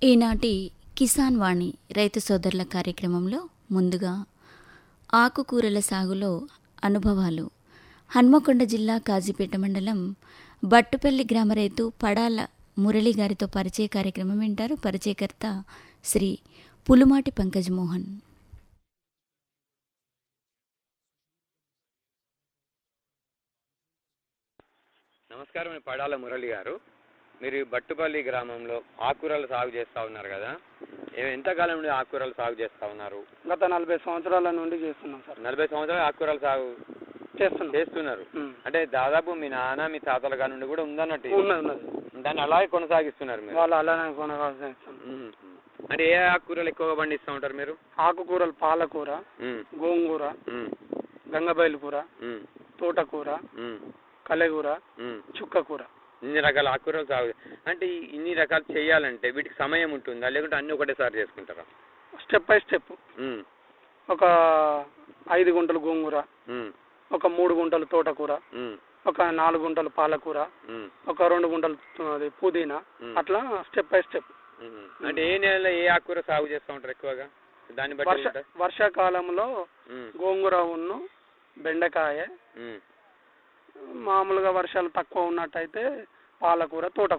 ఈనాటి కిసాన్ వాణి రైతు సోదరుల కార్యక్రమంలో ముందుగా ఆకుకూరల సాగులో అనుభవాలు హన్మకొండ జిల్లా కాజీపేట మండలం బట్టుపల్లి గ్రామ రైతు పడాల మురళి గారితో పరిచయ కార్యక్రమం వింటారు పరిచయకర్త శ్రీ పులుమాటి పంకజ్ మోహన్ నమస్కారం నేను పడాల మురళి గారు మీరు ఈ బట్టుపల్లి గ్రామంలో ఆకుకూరలు సాగు చేస్తూ ఉన్నారు కదా ఏ- ఎంతకాలం నుండి ఆకుకూరలు సాగు చేస్తూ ఉన్నారు గత నలభై సంవత్సరాల నుండి చేస్తున్నాం సార్ నలభై సంవత్సరాలు ఆకుకూరలు సాగు చేస్తున్నాం చేస్తున్నారు ఉమ్. అంటే దాదాపు మీ నాన్న మీ తాతల కాడి నుండి కూడా ఉందన్నట్టు ఇది. ఉన్నది ఉన్నది దాన్ని అలాగే కొనసాగిస్తున్నారు మీరు వాళ్ళు అలానే కొనసాగిస్తాం ఉమ్. అంటే ఏ ఆకుకూరలు ఎక్కువగా పండిస్తూ ఉంటారు మీరు ఆకుకూరలు పాలకూర ఉమ్. గోంగూర ఉమ్. గంగబయలు కూర ఉమ్. తోటకూర ఉమ్. కలెగూర ఉమ్. చుక్కకూర ఇన్ని రకాల ఆకుకూరలు సాగు అంటే ఈ ఇన్ని రకాలు చేయాలంటే వీటికి సమయం ఉంటుందా లేకుంటే అన్ని ఒకటేసారి చేసుకుంటారా స్టెప్ బై స్టెప్ ఉమ్. ఒక ఐదు గుంటలు గోంగూర ఉమ్. ఒక మూడు గుంటలు తోటకూర ఉమ్. ఒక నాలుగు గుంటలు పాలకూర ఉమ్. ఒక రెండు గుంటలు అది పుదీనా ఉమ్. అట్లా స్టెప్ బై స్టెప్ ఉమ్. అంటే ఏ నెలలో ఏ ఆకుకూర సాగు చేస్తూ ఉంటారు ఎక్కువగా దాన్ని బట్టి వర్ష ఉంటుందా? వర్షాకాలంలో ఉమ్. గోంగూర ఉన్ను బెండకాయ ఉమ్. మామూలుగా వర్షాలు తక్కువ ఉన్నట్టయితే పాలకూర తోటకూర